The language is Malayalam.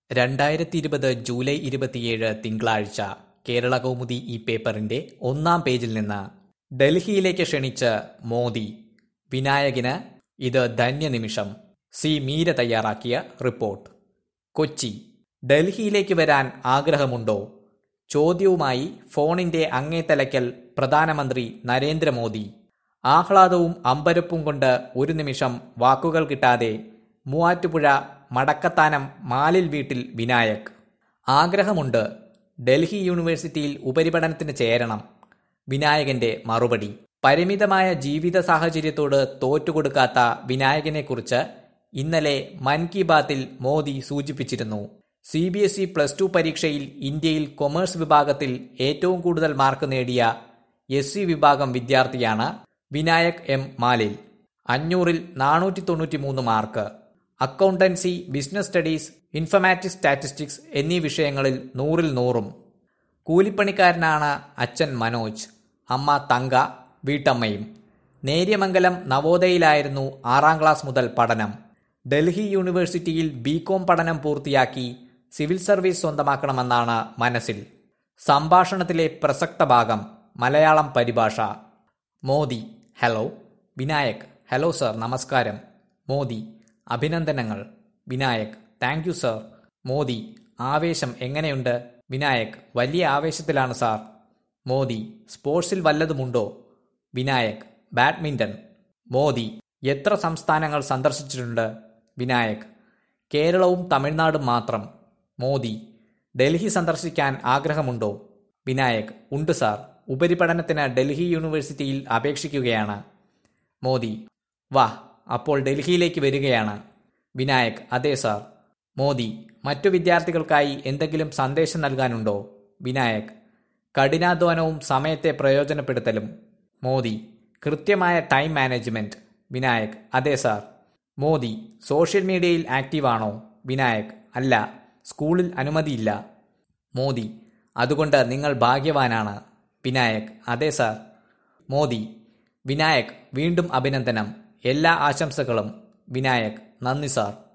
രണ്ടായിരത്തി ഇരുപത് ജൂലൈ ഇരുപത്തിയേഴ് തിങ്കളാഴ്ച കേരള കൗമുദി ഈ പേപ്പറിന്റെ ഒന്നാം പേജിൽ നിന്ന് ഡൽഹിയിലേക്ക് ക്ഷണിച്ച് മോദി വിനായകന് ഇത് ധന്യനിമിഷം സി മീര തയ്യാറാക്കിയ റിപ്പോർട്ട് കൊച്ചി ഡൽഹിയിലേക്ക് വരാൻ ആഗ്രഹമുണ്ടോ ചോദ്യവുമായി ഫോണിന്റെ അങ്ങേത്തലയ്ക്കൽ പ്രധാനമന്ത്രി നരേന്ദ്രമോദി ആഹ്ലാദവും അമ്പരപ്പും കൊണ്ട് ഒരു നിമിഷം വാക്കുകൾ കിട്ടാതെ മൂവാറ്റുപുഴ മടക്കത്താനം മാലിൽ വീട്ടിൽ വിനായക് ആഗ്രഹമുണ്ട് ഡൽഹി യൂണിവേഴ്സിറ്റിയിൽ ഉപരിപഠനത്തിന് ചേരണം വിനായകന്റെ മറുപടി പരിമിതമായ ജീവിത സാഹചര്യത്തോട് തോറ്റുകൊടുക്കാത്ത വിനായകനെക്കുറിച്ച് ഇന്നലെ മൻ കി ബാത്തിൽ മോദി സൂചിപ്പിച്ചിരുന്നു C B S E plus two പരീക്ഷയിൽ ഇന്ത്യയിൽ കൊമേഴ്സ് വിഭാഗത്തിൽ ഏറ്റവും കൂടുതൽ മാർക്ക് നേടിയ എസ് സി വിഭാഗം വിദ്യാർത്ഥിയാണ് വിനായക് എം മാലിൽ അഞ്ഞൂറിൽ നാനൂറ്റി തൊണ്ണൂറ്റി മൂന്ന് mark accountancy business studies informatics statistics എന്നീ വിഷയങ്ങളിൽ നൂറിൽ നൂറും കൂലിപ്പണിക്കാരനാണ് അച്ഛൻ മനോജ് അമ്മ തങ്ക വീട്ടമ്മയും നേര്യമംഗലം നവോദയയിലായിരുന്നു ആറാം ക്ലാസ് മുതൽ പഠനം ഡൽഹി യൂണിവേഴ്സിറ്റിയിൽ ബികോം പഠനം പൂർത്തിയാക്കി സിവിൽ സർവീസ് സ്വന്തമാക്കണമെന്നാണ് മനസ്സിൽ സംഭാഷണത്തിലെ പ്രസക്ത ഭാഗം മലയാളം പരിഭാഷ Modi hello Vinayak hello sir നമസ്കാരം മോദി അഭിനന്ദനങ്ങൾ Vinayak thank you sir Modi ആവേശം എങ്ങനെയുണ്ട് വിനായക് വലിയ ആവേശത്തിലാണ് സാർ മോദി സ്പോർട്സിൽ വല്ലതുമുണ്ടോ വിനായക് ബാഡ്മിന്റൺ മോദി എത്ര സംസ്ഥാനങ്ങൾ സന്ദർശിച്ചിട്ടുണ്ട് വിനായക് കേരളവും തമിഴ്നാടും മാത്രം മോദി ഡൽഹി സന്ദർശിക്കാൻ ആഗ്രഹമുണ്ടോ വിനായക് ഉണ്ട് സാർ ഉപരിപഠനത്തിന് ഡൽഹി യൂണിവേഴ്സിറ്റിയിൽ അപേക്ഷിക്കുകയാണ് മോദി വാ അപ്പോൾ ഡൽഹിയിലേക്ക് വരികയാണ് വിനായക് അതെ സാർ മോദി മറ്റു വിദ്യാർത്ഥികൾക്കായി എന്തെങ്കിലും സന്ദേശം നൽകാനുണ്ടോ വിനായക് കഠിനാധ്വാനവും സമയത്തെ പ്രയോജനപ്പെടുത്തലും മോദി കൃത്യമായ ടൈം മാനേജ്മെന്റ് വിനായക് അതെ സാർ മോദി സോഷ്യൽ മീഡിയയിൽ ആക്റ്റീവാണോ വിനായക് അല്ല സ്കൂളിൽ അനുമതിയില്ല മോദി അതുകൊണ്ട് നിങ്ങൾ ഭാഗ്യവാനാണ് വിനായക് അതെ സാർ മോദി വിനായക് വീണ്ടും അഭിനന്ദനം എല്ലാ ആശംസകളും വിനായക് നന്ദി സാർ